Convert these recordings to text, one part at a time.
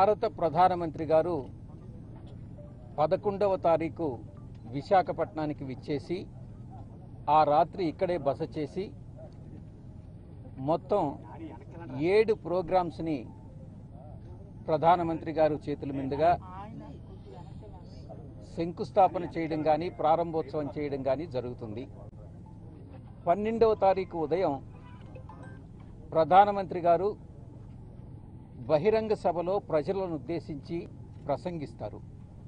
భారత ప్రధానమంత్రి గారు పదకొండవ తారీఖు విశాఖపట్నానికి విచ్చేసి ఆ రాత్రి ఇక్కడే బస చేసి మొత్తం ఏడు ప్రోగ్రామ్స్ని ప్రధానమంత్రి గారు చేతుల మీదుగా శంకుస్థాపన చేయడం కానీ ప్రారంభోత్సవం చేయడం కానీ జరుగుతుంది పన్నెండవ తారీఖు ఉదయం ప్రధానమంత్రి గారు బహిరంగ సభలో ప్రజలను ఉద్దేశించి ప్రసంగిస్తారు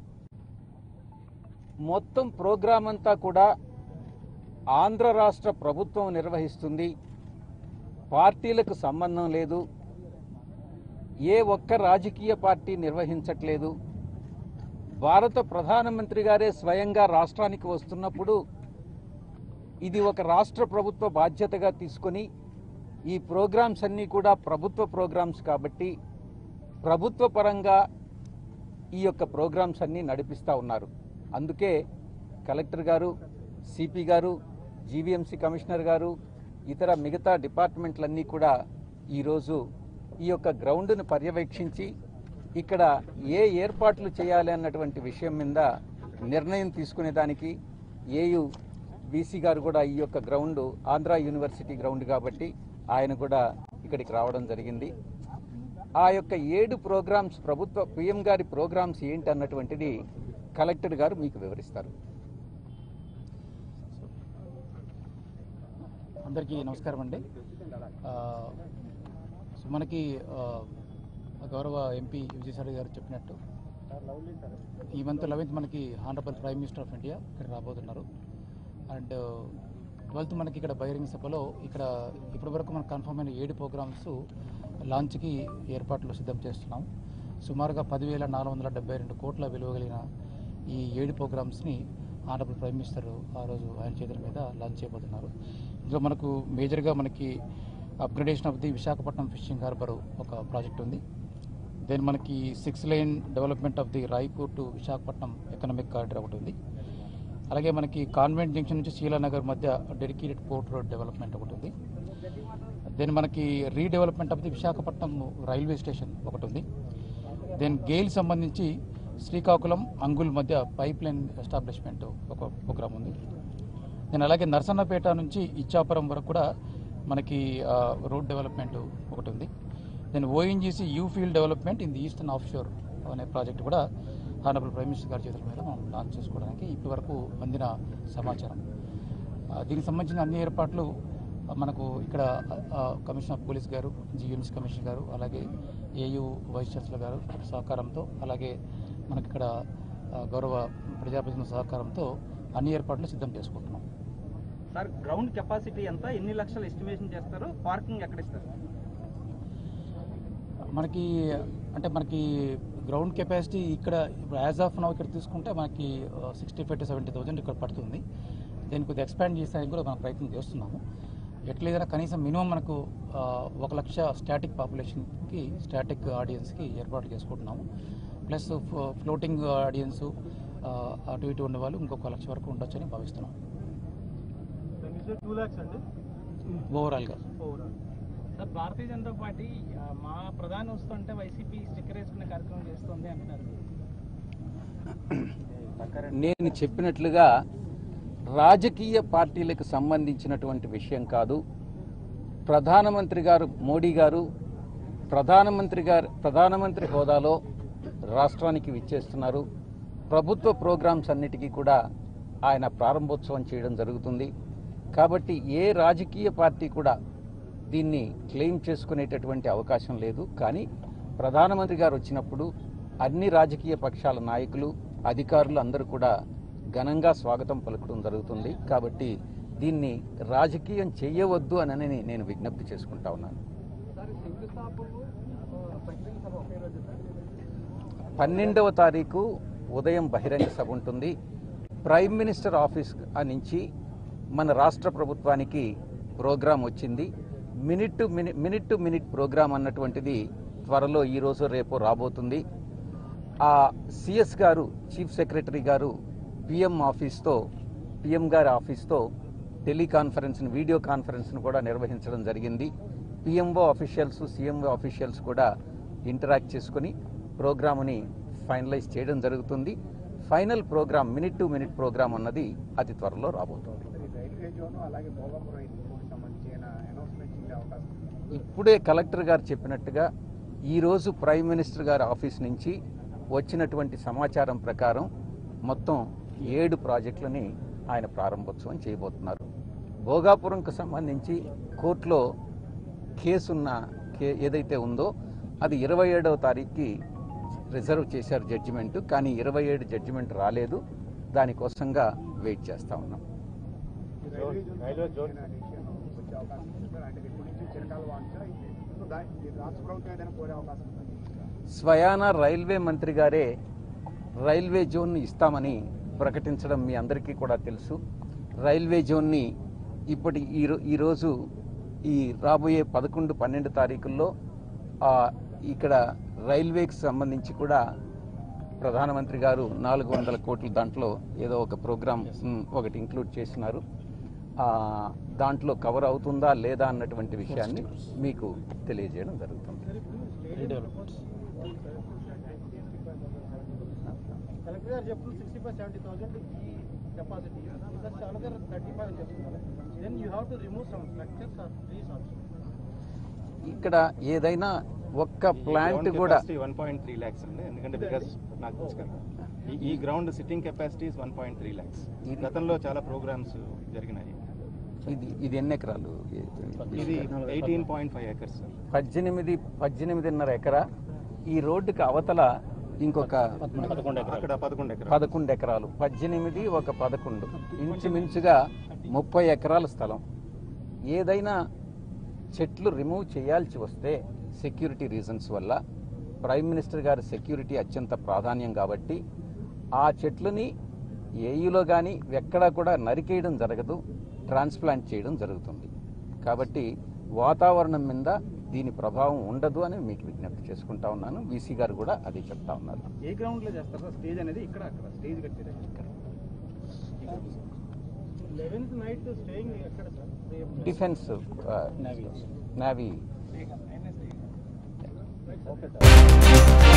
మొత్తం ప్రోగ్రాం అంతా కూడా ఆంధ్ర రాష్ట్ర ప్రభుత్వం నిర్వహిస్తుంది పార్టీలకు సంబంధం లేదు ఏ ఒక్క రాజకీయ పార్టీ నిర్వహించట్లేదు భారత ప్రధానమంత్రి గారే స్వయంగా రాష్ట్రానికి వస్తున్నప్పుడు ఇది ఒక రాష్ట్ర ప్రభుత్వ బాధ్యతగా తీసుకొని ఈ ప్రోగ్రామ్స్ అన్నీ కూడా ప్రభుత్వ ప్రోగ్రామ్స్ కాబట్టి ప్రభుత్వ పరంగా ఈ యొక్క ప్రోగ్రామ్స్ అన్నీ నడిపిస్తూ ఉన్నారు అందుకే కలెక్టర్ గారు సిపి గారు జీవీఎంసీ కమిషనర్ గారు ఇతర మిగతా డిపార్ట్మెంట్లన్నీ కూడా ఈరోజు ఈ యొక్క గ్రౌండ్ను పర్యవేక్షించి ఇక్కడ ఏ ఏర్పాట్లు చేయాలి అన్నటువంటి విషయం మీద నిర్ణయం తీసుకునేదానికి ఏయు బీసీ గారు కూడా ఈ యొక్క గ్రౌండ్ ఆంధ్ర యూనివర్సిటీ గ్రౌండ్ కాబట్టి ఆయన కూడా ఇక్కడికి రావడం జరిగింది ఆ యొక్క ఏడు ప్రోగ్రామ్స్ ప్రభుత్వ పిఎం గారి ప్రోగ్రామ్స్ ఏంటి అన్నటువంటిది కలెక్టర్ గారు మీకు వివరిస్తారు అందరికీ నమస్కారం అండి ఆ, సో మనకి ఆ, గౌరవ ఎంపీ విజయసాయి గారు చెప్పినట్టు ఈ మంత్ లెవెన్త్ మనకి honourable prime minister of India ఇక్కడ రాబోతున్నారు అండ్ ట్వెల్త్ మనకి ఇక్కడ బహిరంగ సభలో ఇక్కడ ఇప్పటి వరకు మనకు కన్ఫర్మ్ అయిన ఏడు ప్రోగ్రామ్స్ లాంచ్కి ఏర్పాట్లు సిద్ధం చేస్తున్నాం సుమారుగా పదివేల నాలుగు వందల డెబ్బై రెండు కోట్ల విలువ కలిగిన ఈ ఏడు ప్రోగ్రామ్స్ని ఆనరబుల్ ప్రైమ్ మినిస్టర్ ఆ రోజు ఆయన చేతుల మీద లాంచ్ చేయబోతున్నారు ఇందులో మనకు మేజర్గా మనకి upgradation of the Visakhapatnam fishing harbour ఒక ప్రాజెక్ట్ ఉంది దెన్ మనకి six lane development of the Raipur to Visakhapatnam economic corridor ఒకటి ఉంది అలాగే మనకి కాన్వెంట్ జంక్షన్ నుంచి శీలానగర్ మధ్య డెడికేటెడ్ పోర్ట్ రోడ్ డెవలప్మెంట్ ఒకటి ఉంది దెన్ మనకి redevelopment of the Visakhapatnam railway station ఒకటి ఉంది దెన్ గెయిల్ సంబంధించి శ్రీకాకుళం అంగుల్ మధ్య పైప్ లైన్ ఎస్టాబ్లిష్మెంట్ ఒక ప్రోగ్రామ్ ఉంది నేను అలాగే నర్సన్నపేట నుంచి ఇచ్చాపురం వరకు కూడా మనకి ఆ, రోడ్ డెవలప్మెంట్ ఒకటి ఉంది then ONGC U field development in the eastern offshore అనే ప్రాజెక్ట్ కూడా హానరబుల్ ప్రైమ్ మినిస్టర్ గారి చేతుల మీద మనం లాంచ్ చేసుకోవడానికి ఇప్పటి వరకు అందిన సమాచారం ఆ, దీనికి సంబంధించిన అన్ని ఏర్పాట్లు ఆ, మనకు ఇక్కడ ఆ, కమిషనర్ ఆఫ్ పోలీస్ గారు జిఎంసీ కమిషనర్ గారు అలాగే ఏయూ వైస్ ఛాన్సలర్ గారు సహకారంతో అలాగే మనకి ఇక్కడ ఆ, గౌరవ ప్రజాప్రతినిధుల సహకారంతో అన్ని ఏర్పాట్లు సిద్ధం చేసుకుంటున్నాం సార్ గ్రౌండ్ కెపాసిటీ ఎంత ఎన్ని లక్షలు ఎస్టిమేషన్ చేస్తారు పార్కింగ్ ఎక్కడ ఇస్తారు మనకి అంటే మనకి గ్రౌండ్ కెపాసిటీ ఇక్కడ ఇప్పుడు యాజ్ ఆఫ్ నౌ ఇక్కడ తీసుకుంటే మనకి sixty five to seventy thousand ఇక్కడ పడుతుంది దీన్ని కొద్దిగా ఎక్స్పాండ్ చేసేందుకు కూడా మనం ప్రయత్నం చేస్తున్నాము ఎట్లేదైనా కనీసం మినిమం మనకు ఆ, ఒక లక్ష స్టాటిక్ పాపులేషన్కి స్టాటిక్ ఆడియన్స్కి ఏర్పాట్లు చేసుకుంటున్నాము ప్లస్ ఫ్లోటింగ్ ఆడియన్స్ అటు ఇటు ఉండే వాళ్ళు ఇంకొక లక్ష వరకు ఉండొచ్చని భావిస్తున్నాం టూ ల్యాక్స్ అండి ఓవరాల్గా సార్ భారతీయ జనతా పార్టీ ఆ, మా ప్రధాని వస్తుంటే వైసీపీ స్టిక్కర్ వేసుకునే కార్యక్రమం చేస్తుంది అంటున్నారు నేను చెప్పినట్లుగా రాజకీయ పార్టీలకు సంబంధించినటువంటి విషయం కాదు ప్రధానమంత్రి గారు మోడీ గారు ప్రధానమంత్రి గారు ప్రధానమంత్రి హోదాలో రాష్ట్రానికి విచ్చేస్తున్నారు ప్రభుత్వ ప్రోగ్రామ్స్ అన్నిటికీ కూడా ఆయన ప్రారంభోత్సవం చేయడం జరుగుతుంది కాబట్టి ఏ రాజకీయ పార్టీ కూడా దీన్ని క్లెయిమ్ చేసుకునేటటువంటి అవకాశం లేదు కానీ ప్రధానమంత్రి గారు వచ్చినప్పుడు అన్ని రాజకీయ పక్షాల నాయకులు అధికారులు అందరూ కూడా ఘనంగా స్వాగతం పలకడం జరుగుతుంది కాబట్టి దీన్ని రాజకీయం చేయవద్దు అని నేను విజ్ఞప్తి చేసుకుంటా ఉన్నాను పన్నెండవ తారీఖు ఉదయం బహిరంగ సభ ఉంటుంది ప్రైమ్ మినిస్టర్ ఆఫీస్ నుంచి మన రాష్ట్ర ప్రభుత్వానికి ప్రోగ్రాం వచ్చింది minute to minute minute to minute programme అన్నటువంటిది త్వరలో ఈరోజు రేపు రాబోతుంది ఆ సిఎస్ గారు చీఫ్ సెక్రటరీ గారు పిఎం ఆఫీస్తో పిఎం గారి ఆఫీస్తో టెలికాన్ఫరెన్స్ని వీడియో కాన్ఫరెన్స్ను కూడా నిర్వహించడం జరిగింది పిఎంఓ అఫీషియల్స్ సీఎంఓ అఫీషియల్స్ కూడా ఇంటరాక్ట్ చేసుకుని ప్రోగ్రాముని ఫైనలైజ్ చేయడం జరుగుతుంది final programme minute to minute programme అన్నది అతి త్వరలో రాబోతుంది రైల్వే జోన్ అలాగే భోగాపురం ఎయిర్పోర్ట్ సంబంధించి ఏమైనా అనౌన్స్మెంట్ ఉండే అవకాశం ఉందా? ఇప్పుడే కలెక్టర్ గారు చెప్పినట్టుగా ఈరోజు ప్రైమ్ మినిస్టర్ గారి ఆఫీస్ నుంచి వచ్చినటువంటి సమాచారం ప్రకారం మొత్తం ఏడు ప్రాజెక్టులని ఆయన ప్రారంభోత్సవం చేయబోతున్నారు భోగాపురంకు సంబంధించి కోర్టులో కేసున్న కే ఏదైతే ఉందో అది ఇరవై ఏడవ తారీఖుకి రిజర్వ్ చేశారు జడ్జిమెంట్ కానీ ఇరవై ఏడు జడ్జిమెంట్ రాలేదు దానికోసంగా వెయిట్ చేస్తా ఉన్నాం రైల్వే జోన్ ఏమైనా decision వచ్చే అవకాశం ఉంది సార్ అంటే ఇప్పటి నుంచి చిరకాల వాంఛ సో దాని రాష్ట్ర ప్రభుత్వం ఏదైనా కోరే అవకాశం ఉంది స్వయాన రైల్వే మంత్రి గారే రైల్వే జోన్ను ఇస్తామని ప్రకటించడం మీ అందరికీ కూడా తెలుసు రైల్వే జోన్ని ఇప్పటి ఈ రో- ఈరోజు ఈ రాబోయే పదకొండు పన్నెండు తారీఖుల్లో ఆ, ఇక్కడ రైల్వేకి సంబంధించి కూడా ప్రధానమంత్రి గారు నాలుగు వందల కోట్ల దాంట్లో ఏదో ఒక ప్రోగ్రామ్ ఉమ్, ఒకటి ఇంక్లూడ్ చేసినారు ఆ, దాంట్లో కవర్ అవుతుందా లేదా అన్నటువంటి విషయాన్ని మీకు తెలియజేయడం జరుగుతుంది కలెక్టర్ గారు చెప్తున్న సిక్స్టీ ఫైవ్ సెవెంటీ థౌసండ్ ఈ capacity that's another thirty five చెప్తున్నారు then you have to remove some structures or trees also ఇక్కడ ఏదైనా ఒక్క ప్లాంట్ కూడా వన్ పాయింట్ త్రీ ల్యాక్స్ అండి ఎందుకంటే బికాస్ నాకు తెలుసు కదా. ఈ- ఈ ground sitting capacity one point three lakhs గతంలో చాలా ప్రోగ్రామ్స్ జరిగినాయి ఇది ఇది ఎన్ని ఎకరాలు ఇది eighteen point five acres sir పద్దెనిమిది పద్దెనిమిదిన్నర ఎకరా ఈ రోడ్డుకి అవతల ఇంకొక అక్కడ పదకొండు ఎకరాలు పదకొండు ఎకరాలు పద్దెనిమిది ఒక పదకొండు ఇంచుమించుగా ముప్పై ఎకరాల స్థలం ఏదైనా చెట్లు రిమూవ్ చేయాల్సి వస్తే సెక్యూరిటీ రీజన్స్ వల్ల ప్రైమ్ మినిస్టర్ గారి సెక్యూరిటీ అత్యంత ప్రాధాన్యం కాబట్టి ఆ చెట్లని ఏయులో కానీ ఎక్కడా కూడా నరికేయడం జరగదు ట్రాన్స్ప్లాంట్ చేయడం జరుగుతుంది కాబట్టి వాతావరణం మీద దీని ప్రభావం ఉండదు అని మీకు విజ్ఞప్తి చేసుకుంటా ఉన్నాను వీసీ గారు కూడా అదే చెప్తా ఉన్నారు ఏ గ్రౌండ్ లో చేస్తారు సార్ స్టేజ్ అనేది ఇక్కడ అక్కడ స్టేజ్ కట్టేది లెవెన్త్ నైట్ స్టేయింగ్ ఎక్కడ sir defence navy okay sir